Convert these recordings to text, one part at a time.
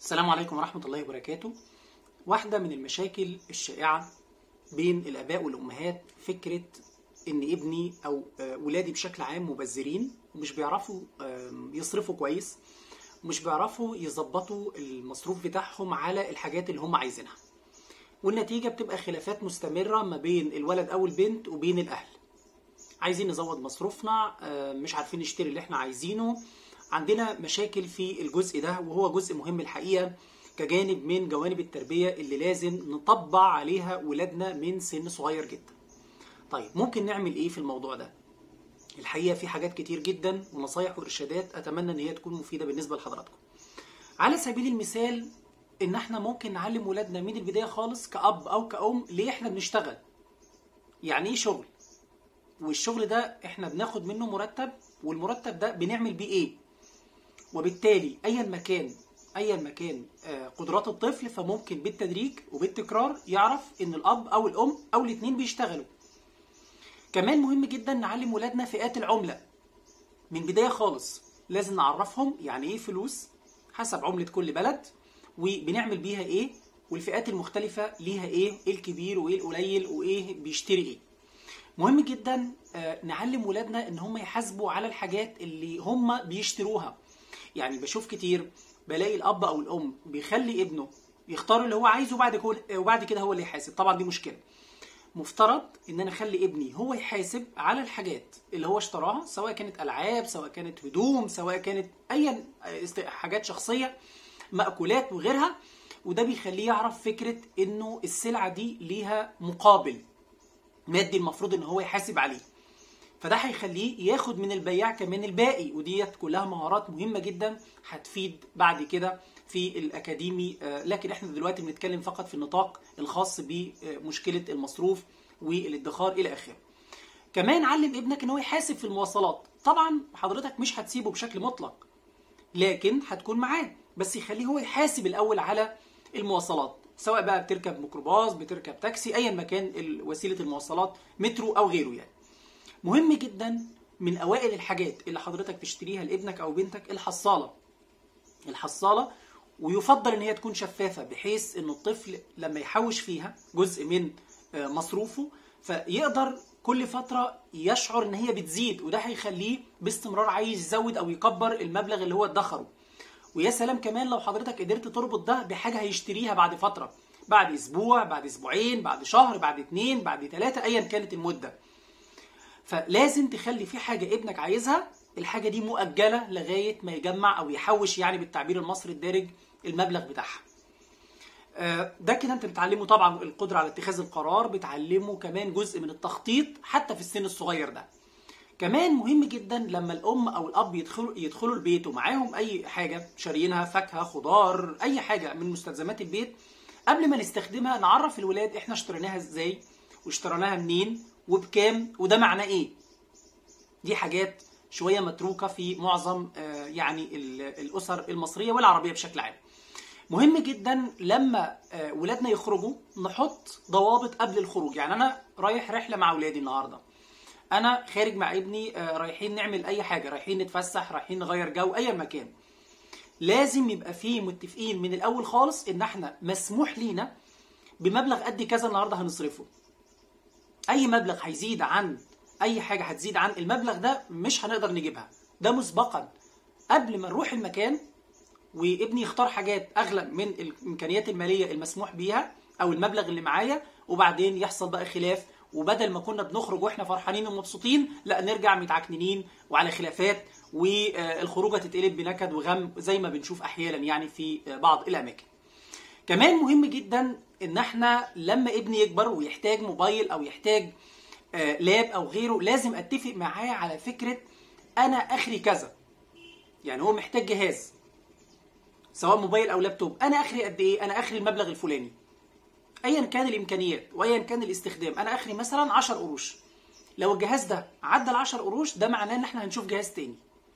السلام عليكم ورحمة الله وبركاته واحدة من المشاكل الشائعة بين الآباء والأمهات فكرة إن ابني أو آه، ولادي بشكل عام مبذرين ومش بيعرفوا آم، يصرفوا كويس ومش بيعرفوا يظبطوا المصروف بتاعهم على الحاجات اللي هم عايزينها والنتيجة بتبقى خلافات مستمرة ما بين الولد أو البنت وبين الأهل عايزين نزود مصروفنا آه، مش عارفين نشتري اللي احنا عايزينه عندنا مشاكل في الجزء ده وهو جزء مهم الحقيقة كجانب من جوانب التربية اللي لازم نطبع عليها ولادنا من سن صغير جدا طيب ممكن نعمل ايه في الموضوع ده الحقيقة في حاجات كتير جدا ونصايح وإرشادات أتمنى إن هي تكون مفيدة بالنسبة لحضراتكم على سبيل المثال إن احنا ممكن نعلم ولادنا من البداية خالص كأب أو كأم ليه احنا بنشتغل يعني ايه شغل والشغل ده احنا بناخد منه مرتب والمرتب ده بنعمل بيه ايه وبالتالي ايا مكان ايا مكان آه، قدرات الطفل فممكن بالتدريج وبالتكرار يعرف ان الاب او الام او الاثنين بيشتغلوا كمان مهم جدا نعلم ولادنا فئات العمله من بدايه خالص لازم نعرفهم يعني ايه فلوس حسب عمله كل بلد وبنعمل بيها ايه والفئات المختلفه ليها ايه ايه الكبير وايه القليل وايه بيشتري ايه مهم جدا آه، نعلم ولادنا ان هم يحاسبوا على الحاجات اللي هم بيشتروها يعني بشوف كتير بلاقي الاب او الام بيخلي ابنه يختار اللي هو عايزه وبعد كده وبعد كده هو اللي يحاسب طبعا دي مشكله مفترض ان انا اخلي ابني هو يحاسب على الحاجات اللي هو اشتراها سواء كانت العاب سواء كانت هدوم سواء كانت ايا است- حاجات شخصيه مأكولات وغيرها وده بيخليه يعرف فكره انه السلعه دي ليها مقابل مادي المفروض ان هو يحاسب عليه فده هيخليه ياخد من البياع كمان الباقي وديت كلها مهارات مهمه جدا هتفيد بعد كده في الاكاديمي آه، لكن احنا دلوقتي بنتكلم فقط في النطاق الخاص بمشكله المصروف والادخار الى اخره كمان علم ابنك ان هو يحاسب في المواصلات طبعا حضرتك مش هتسيبه بشكل مطلق لكن هتكون معاه بس يخليه هو يحاسب الاول على المواصلات سواء بقى بتركب ميكروباص بتركب تاكسي ايا ما كان ال- وسيله المواصلات مترو او غيره يعني مهم جدا من اوائل الحاجات اللي حضرتك تشتريها لابنك او بنتك الحصاله الحصاله ويفضل ان هي تكون شفافه بحيث ان الطفل لما يحوش فيها جزء من آه، مصروفه فيقدر كل فتره يشعر ان هي بتزيد وده هيخليه باستمرار عايز يزود او يكبر المبلغ اللي هو ادخره ويا سلام كمان لو حضرتك قدرت تربط ده بحاجه هيشتريها بعد فتره بعد اسبوع بعد اسبوعين بعد شهر بعد اتنين بعد تلاته ايا كانت المده فلازم تخلي في حاجه ابنك عايزها الحاجه دي مؤجله لغايه ما يجمع او يحوش يعني بالتعبير المصري الدارج المبلغ بتاعها آه، ده كده انت بتعلمه طبعا القدره على اتخاذ القرار بتعلمه كمان جزء من التخطيط حتى في السن الصغير ده كمان مهم جدا لما الام او الاب يدخلوا يدخلوا البيت ومعاهم اي حاجه شاريينها فاكهه خضار اي حاجه من مستلزمات البيت قبل ما نستخدمها نعرف الولاد احنا اشتريناها ازاي واشتريناها منين وبكام وده معناه ايه دي حاجات شويه متروكه في معظم آه، يعني ال- الاسر المصريه والعربيه بشكل عام مهم جدا لما آه، ولادنا يخرجوا نحط ضوابط قبل الخروج يعني انا رايح رحله مع ولادي النهارده انا خارج مع ابني آه، رايحين نعمل اي حاجه رايحين نتفسح رايحين نغير جو اي مكان لازم يبقى فيه متفقين من الاول خالص ان احنا مسموح لينا بمبلغ قد كذا النهارده هنصرفه اي مبلغ هيزيد عن اي حاجه هتزيد عن المبلغ ده مش هنقدر نجيبها ده مسبقا قبل ما نروح المكان وابني يختار حاجات اغلى من الامكانيات الماليه المسموح بيها او المبلغ اللي معايا وبعدين يحصل بقى خلاف وبدل ما كنا بنخرج واحنا فرحانين ومبسوطين لا نرجع متعكنين وعلى خلافات والخروجه تتقلب بنكد وغم زي ما بنشوف احيانا يعني في بعض الاماكن كمان مهم جدا ان احنا لما ابني يكبر ويحتاج موبايل او يحتاج آه، لاب او غيره لازم اتفق معاه على فكره انا اخري كذا يعني هو محتاج جهاز سواء موبايل او لابتوب انا اخري قد ايه انا اخري المبلغ الفلاني ايا كان الامكانيات وايا كان الاستخدام انا اخري مثلا 10 قروش لو الجهاز ده عدى ال 10 قروش ده معناه ان احنا هنشوف جهاز تاني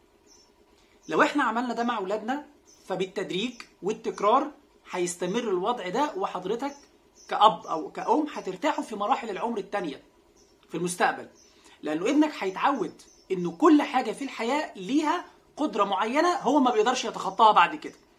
لو احنا عملنا ده مع اولادنا فبالتدريج والتكرار هيستمر الوضع ده وحضرتك كأب أو كأم هترتاحوا في مراحل العمر التانية في المستقبل لأنه ابنك هيتعود إنه كل حاجة في الحياة ليها قدرة معينة هو ما بيقدرش يتخطاها بعد كده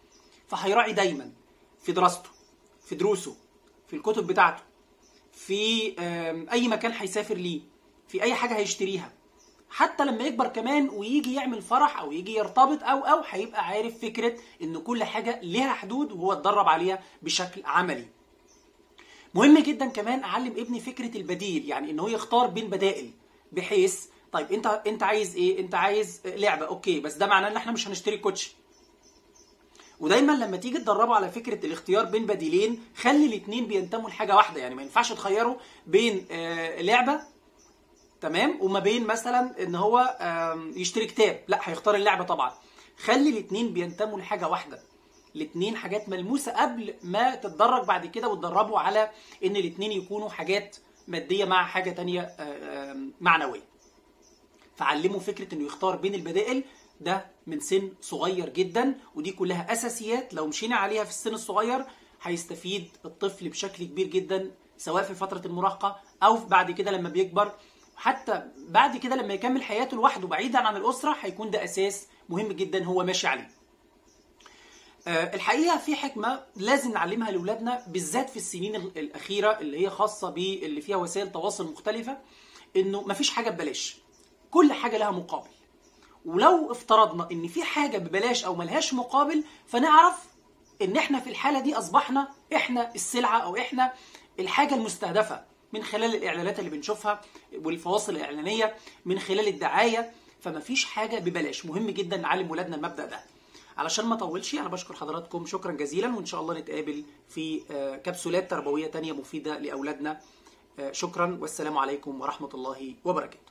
فهيراعي دايما في دراسته في دروسه في الكتب بتاعته في آم، اي مكان هيسافر ليه في اي حاجه هيشتريها حتى لما يكبر كمان ويجي يعمل فرح او يجي يرتبط او او هيبقى عارف فكره ان كل حاجه ليها حدود وهو اتدرب عليها بشكل عملي مهم جدا كمان اعلم ابني فكره البديل يعني ان هو يختار بين بدائل بحيث طيب انت انت عايز ايه انت عايز لعبه اوكي بس ده معناه ان احنا مش هنشتري كوتشي ودايما لما تيجي تدربه على فكره الاختيار بين بديلين خلي الاثنين بينتموا لحاجه واحده يعني ما ينفعش تخيره بين آه، لعبه تمام وما بين مثلا ان هو آم، يشتري كتاب لا هيختار اللعبه طبعا خلي الاثنين بينتموا لحاجه واحده الاثنين حاجات ملموسه قبل ما تتدرج بعد كده وتدربوا على ان الاثنين يكونوا حاجات ماديه مع حاجه تانية آه، آم، معنويه فعلمه فكره انه يختار بين البدائل ده من سن صغير جدا ودي كلها اساسيات لو مشينا عليها في السن الصغير هيستفيد الطفل بشكل كبير جدا سواء في فتره المراهقه او بعد كده لما بيكبر حتى بعد كده لما يكمل حياته لوحده بعيدا عن الاسره هيكون ده اساس مهم جدا هو ماشي عليه آه، الحقيقه في حكمه لازم نعلمها لاولادنا بالذات في السنين ال- الاخيره اللي هي خاصه باللي فيها وسائل تواصل مختلفه انه مفيش حاجه ببلاش كل حاجه لها مقابل ولو افترضنا ان في حاجه ببلاش او ملهاش مقابل فنعرف ان احنا في الحاله دي اصبحنا احنا السلعه او احنا الحاجه المستهدفه من خلال الاعلانات اللي بنشوفها والفواصل الاعلانيه من خلال الدعايه فمفيش حاجه ببلاش مهم جدا نعلم ولادنا المبدا ده علشان ما اطولش انا بشكر حضراتكم شكرا جزيلا وان شاء الله نتقابل في آه، كبسولات تربويه تانية مفيده لاولادنا آه، شكرا والسلام عليكم ورحمه الله وبركاته